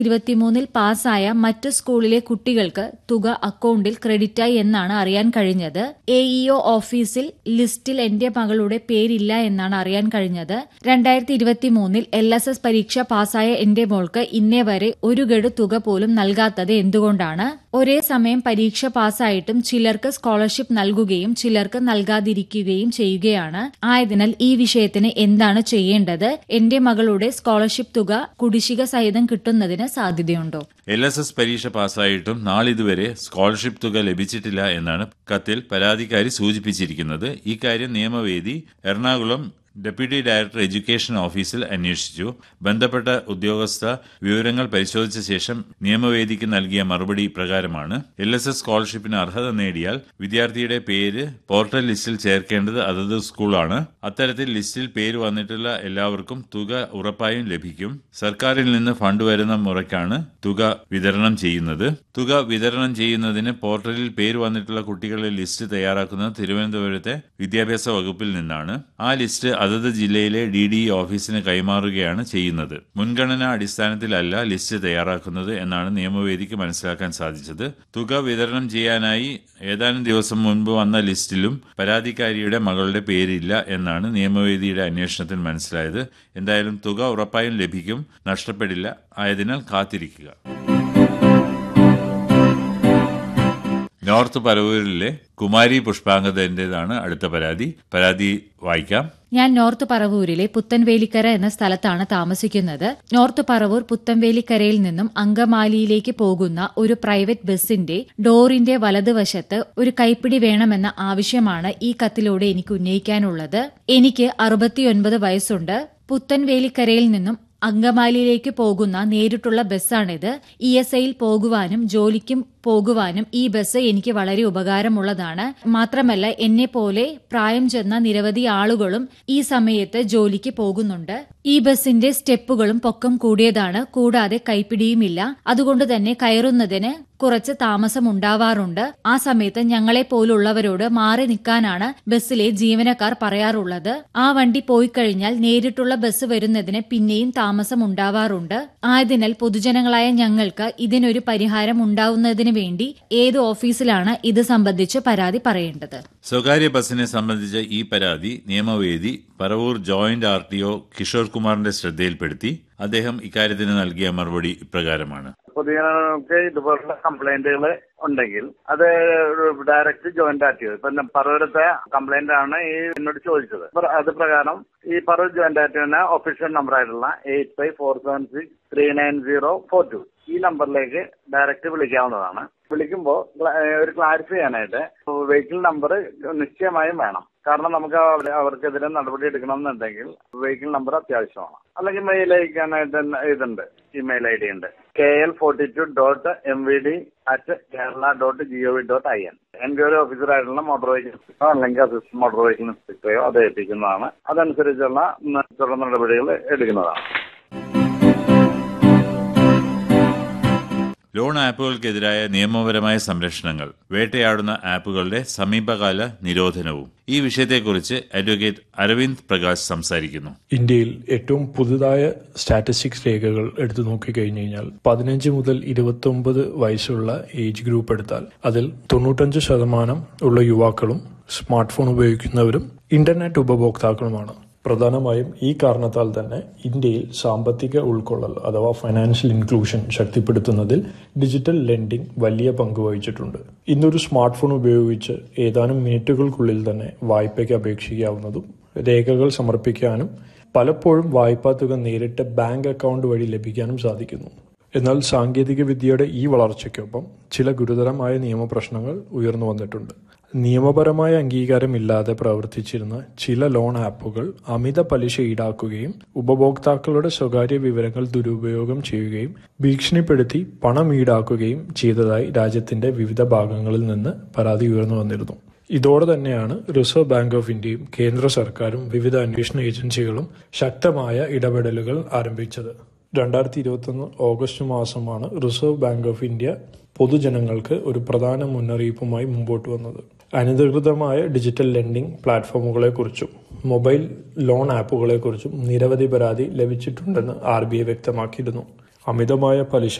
ഇരുപത്തിമൂന്നിൽ പാസ്സായ മറ്റു സ്കൂളിലെ കുട്ടികൾക്ക് തുക അക്കൌണ്ടിൽ ക്രെഡിറ്റായി എന്നാണ് അറിയാൻ കഴിഞ്ഞത് എ ഇഒ ഓഫീസിൽ ലിസ്റ്റിൽ എന്റെ മകളുടെ പേരില്ല എന്നാണ് അറിയാൻ കഴിഞ്ഞത് രണ്ടായിരത്തി ഇരുപത്തിമൂന്നിൽ എൽ എസ് എസ് പരീക്ഷ പാസ്സായ എന്റെ മോൾക്ക് ഇന്നേ വരെ ഒരു ഗഡു തുക പോലും നൽകാത്തത് എന്തുകൊണ്ടാണ് ഒരേ സമയം പരീക്ഷ പാസ്സായിട്ടും ചിലർക്ക് സ്കോളർഷിപ്പ് നൽകുകയും ചിലർക്ക് നൽകാതിരിക്കുകയും ചെയ്യുകയാണ് ആയതിനാൽ ഈ വിഷയത്തിന് എന്താണ് ചെയ്യേണ്ടത് എന്റെ മകളുടെ സ്കോളർഷിപ്പ് തുക കുടിശ്ശിക സഹിതം കിട്ടുന്നതിന് സാധ്യതയുണ്ടോ എൽ എസ് എസ് പരീക്ഷ പാസ്സായിട്ടും നാളിതുവരെ സ്കോളർഷിപ്പ് തുക ലഭിച്ചിട്ടില്ല എന്നാണ് കത്തിൽ പരാതിക്കാരി സൂചിപ്പിച്ചിരിക്കുന്നത് ഇക്കാര്യം നിയമവേദി എറണാകുളം ഡെപ്യൂട്ടി ഡയറക്ടർ എഡ്യൂക്കേഷൻ ഓഫീസിൽ അന്വേഷിച്ചു ബന്ധപ്പെട്ട ഉദ്യോഗസ്ഥ വിവരങ്ങൾ പരിശോധിച്ച ശേഷം നിയമവേദിക്ക് നൽകിയ മറുപടി ഇപ്രകാരമാണ് എൽ എസ് എസ് സ്കോളർഷിപ്പിന് അർഹത നേടിയാൽ വിദ്യാർത്ഥിയുടെ പേര് പോർട്ടൽ ലിസ്റ്റിൽ ചേർക്കേണ്ടത് അതത് സ്കൂളാണ് അത്തരത്തിൽ ലിസ്റ്റിൽ പേര് വന്നിട്ടുള്ള എല്ലാവർക്കും തുക ഉറപ്പായും ലഭിക്കും സർക്കാരിൽ നിന്ന് ഫണ്ട് വരുന്ന മുറയ്ക്കാണ് തുക വിതരണം ചെയ്യുന്നത് തുക വിതരണം ചെയ്യുന്നതിന് പോർട്ടലിൽ പേര് വന്നിട്ടുള്ള കുട്ടികളുടെ ലിസ്റ്റ് തയ്യാറാക്കുന്നത് തിരുവനന്തപുരത്തെ വിദ്യാഭ്യാസ വകുപ്പിൽ നിന്നാണ് ആ ലിസ്റ്റ് അതത് ജില്ലയിലെ ഡി ഡി ഓഫീസിന് കൈമാറുകയാണ് ചെയ്യുന്നത് മുൻഗണനാ അടിസ്ഥാനത്തിലല്ല ലിസ്റ്റ് തയ്യാറാക്കുന്നത് എന്നാണ് നിയമവേദിക്ക് മനസ്സിലാക്കാൻ സാധിച്ചത് തുക വിതരണം ചെയ്യാനായി ഏതാനും ദിവസം മുൻപ് വന്ന ലിസ്റ്റിലും പരാതിക്കാരിയുടെ മകളുടെ പേരില്ല എന്നാണ് നിയമവേദിയുടെ അന്വേഷണത്തിൽ മനസ്സിലായത് എന്തായാലും തുക ഉറപ്പായും ലഭിക്കും നഷ്ടപ്പെടില്ല ആയതിനാൽ കാത്തിരിക്കുക നോർത്ത് പരവൂരിലെ കുമാരി പുഷ്പാങ്കതന്റേതാണ് അടുത്ത പരാതി പരാതി വായിക്കാം ഞാൻ നോർത്ത് പറവൂരിലെ പുത്തൻവേലിക്കര എന്ന സ്ഥലത്താണ് താമസിക്കുന്നത് നോർത്ത് പറവൂർ പുത്തൻവേലിക്കരയിൽ നിന്നും അങ്കമാലിയിലേക്ക് പോകുന്ന ഒരു പ്രൈവറ്റ് ബസിന്റെ ഡോറിന്റെ വലതുവശത്ത് ഒരു കൈപ്പിടി വേണമെന്ന ആവശ്യമാണ് ഈ കത്തിലൂടെ എനിക്ക് ഉന്നയിക്കാനുള്ളത് എനിക്ക് അറുപത്തിയൊൻപത് വയസ്സുണ്ട് പുത്തൻവേലിക്കരയിൽ നിന്നും അങ്കമാലിയിലേക്ക് പോകുന്ന നേരിട്ടുള്ള ബസ്സാണിത് ഇ എസ് ഐയിൽ പോകുവാനും ജോലിക്കും പോകുവാനും ഈ ബസ് എനിക്ക് വളരെ ഉപകാരമുള്ളതാണ് മാത്രമല്ല എന്നെ പോലെ പ്രായം ചെന്ന നിരവധി ആളുകളും ഈ സമയത്ത് ജോലിക്ക് പോകുന്നുണ്ട് ഈ ബസിന്റെ സ്റ്റെപ്പുകളും പൊക്കം കൂടിയതാണ് കൂടാതെ കൈപ്പിടിയുമില്ല അതുകൊണ്ട് തന്നെ കയറുന്നതിന് കുറച്ച് താമസം ഉണ്ടാവാറുണ്ട് ആ സമയത്ത് ഞങ്ങളെ പോലുള്ളവരോട് മാറി നിൽക്കാനാണ് ബസ്സിലെ ജീവനക്കാർ പറയാറുള്ളത് ആ വണ്ടി പോയി കഴിഞ്ഞാൽ നേരിട്ടുള്ള ബസ് വരുന്നതിന് പിന്നെയും താമസം ഉണ്ടാവാറുണ്ട് ആയതിനാൽ പൊതുജനങ്ങളായ ഞങ്ങൾക്ക് ഇതിനൊരു പരിഹാരം ഉണ്ടാവുന്നതിന് വേണ്ടി ഏത് ഓഫീസിലാണ് ഇത് സംബന്ധിച്ച് പരാതി പറയേണ്ടത് സ്വകാര്യ ബസിനെ സംബന്ധിച്ച ഈ പരാതി നിയമവേദി Paravur joint R T O Kishore കുമാറിന്റെ ശ്രദ്ധയിൽപ്പെടുത്തി അദ്ദേഹം ഇക്കാര്യത്തിന് നൽകിയ മറുപടി ഇപ്രകാരമാണ് പൊതുജനങ്ങൾക്ക് ഇതുപോലുള്ള കംപ്ലൈന്റുകൾ ഉണ്ടെങ്കിൽ അത് direct joint R T O ഇപ്പൊ പറവൂരത്തെ കംപ്ലൈന്റ് ആണ് ഈ എന്നോട് ചോദിച്ചത് പ്ര- അത് പ്രകാരം ഈ പറവൂർ ജോയിന്റ് ആർ ടി ഒന് ഒഫീഷ്യൽ നമ്പർ ആയിട്ടുള്ള eight five four seven six three nine zero four two ഈ നമ്പറിലേക്ക് ഡയറക്റ്റ് വിളിക്കാവുന്നതാണ് വിളിക്കുമ്പോൾ ഒരു ക്ലാരിഫൈ ചെയ്യാനായിട്ട് വെഹിക്കിൾ നമ്പർ നിശ്ചയമായും വേണം കാരണം നമുക്ക് അവ- അവർക്കെതിരെ നടപടി എടുക്കണമെന്നുണ്ടെങ്കിൽ വെഹിക്കിൾ നമ്പർ അത്യാവശ്യമാണ് അല്ലെങ്കിൽ മെയിൽ അയക്കാനായിട്ട് തന്നെ ഇതുണ്ട് ഇമെയിൽ ഐ ഡി ഉണ്ട് K L forty two dot M V D at Kerala dot G O V dot I N enquiry ഓഫീസറായിട്ടുള്ള മോട്ടോർ വെഹിക്കിൾ ഇൻസ്പെക്ടറോ അല്ലെങ്കിൽ അസിസ്റ്റന്റ് മോട്ടോർ വെഹിക്കിൾ ഇൻസ്പെക്ടറെയോ അത് ഏൽപ്പിക്കുന്നതാണ് അതനുസരിച്ചുള്ള ഉം, തുടർ നടപടികൾ എടുക്കുന്നതാണ് ലോൺ ആപ്പുകൾക്കെതിരായ നിയമപരമായ സംരക്ഷണങ്ങൾ വേട്ടയാടുന്ന ആപ്പുകളുടെ സമീപകാല നിരോധനവും ഈ വിഷയത്തെക്കുറിച്ച് അഡ്വക്കേറ്റ് അരവിന്ദ് പ്രകാശ് സംസാരിക്കുന്നു ഇന്ത്യയിൽ ഏറ്റവും പുതുതായ സ്റ്റാറ്റിസ്റ്റിക്സ് രേഖകൾ എടുത്തു നോക്കിക്കഴിഞ്ഞു കഴിഞ്ഞാൽ പതിനഞ്ച് മുതൽ ഇരുപത്തി ഒമ്പത് വയസ്സുള്ള ഏജ് ഗ്രൂപ്പ് എടുത്താൽ അതിൽ തൊണ്ണൂറ്റഞ്ച് ശതമാനം ഉള്ള യുവാക്കളും സ്മാർട്ട് ഫോൺ ഉപയോഗിക്കുന്നവരും ഇന്റർനെറ്റ് ഉപഭോക്താക്കളുമാണ് പ്രധാനമായും ഈ കാരണത്താൽ തന്നെ ഇന്ത്യയിൽ സാമ്പത്തിക ഉൾക്കൊള്ളൽ അഥവാ ഫൈനാൻഷ്യൽ ഇൻക്ലൂഷൻ ശക്തിപ്പെടുത്തുന്നതിൽ ഡിജിറ്റൽ ലെൻഡിംഗ് വലിയ പങ്ക് വഹിച്ചിട്ടുണ്ട് ഇന്നൊരു സ്മാർട്ട് ഫോൺ ഉപയോഗിച്ച് ഏതാനും മിനിറ്റുകൾക്കുള്ളിൽ തന്നെ വായ്പയ്ക്ക് അപേക്ഷിക്കാവുന്നതും രേഖകൾ സമർപ്പിക്കാനും പലപ്പോഴും വായ്പാ തുക നേരിട്ട് ബാങ്ക് അക്കൗണ്ട് വഴി ലഭിക്കാനും സാധിക്കുന്നു എന്നാൽ സാങ്കേതിക വിദ്യയുടെ ഈ വളർച്ചയ്ക്കൊപ്പം ചില ഗുരുതരമായ നിയമപ്രശ്നങ്ങൾ ഉയർന്നു വന്നിട്ടുണ്ട് നിയമപരമായ അംഗീകാരമില്ലാതെ പ്രവർത്തിച്ചിരുന്ന ചില ലോൺ ആപ്പുകൾ അമിത പലിശ ഈടാക്കുകയും ഉപഭോക്താക്കളുടെ സ്വകാര്യ വിവരങ്ങൾ ദുരുപയോഗം ചെയ്യുകയും ഭീഷണിപ്പെടുത്തി പണം ഈടാക്കുകയും ചെയ്തതായി രാജ്യത്തിന്റെ വിവിധ ഭാഗങ്ങളിൽ നിന്ന് പരാതി ഉയർന്നു വന്നിരുന്നു ഇതോടെ തന്നെയാണ് റിസർവ് ബാങ്ക് ഓഫ് ഇന്ത്യയും കേന്ദ്ര സർക്കാരും വിവിധ അന്വേഷണ ഏജൻസികളും ശക്തമായ ഇടപെടലുകൾ ആരംഭിച്ചത് രണ്ടായിരത്തി ഇരുപത്തൊന്ന് ഓഗസ്റ്റ് മാസമാണ് റിസർവ് ബാങ്ക് ഓഫ് ഇന്ത്യ പൊതുജനങ്ങൾക്ക് ഒരു പ്രധാന മുന്നറിയിപ്പുമായി മുമ്പോട്ട് വന്നത് അനധികൃതമായ ഡിജിറ്റൽ ലെൻഡിംഗ് പ്ലാറ്റ്ഫോമുകളെക്കുറിച്ചും മൊബൈൽ ലോൺ ആപ്പുകളെക്കുറിച്ചും നിരവധി പരാതി ലഭിച്ചിട്ടുണ്ടെന്ന് ആർ ബി ഐ വ്യക്തമാക്കിയിരുന്നു അമിതമായ പലിശ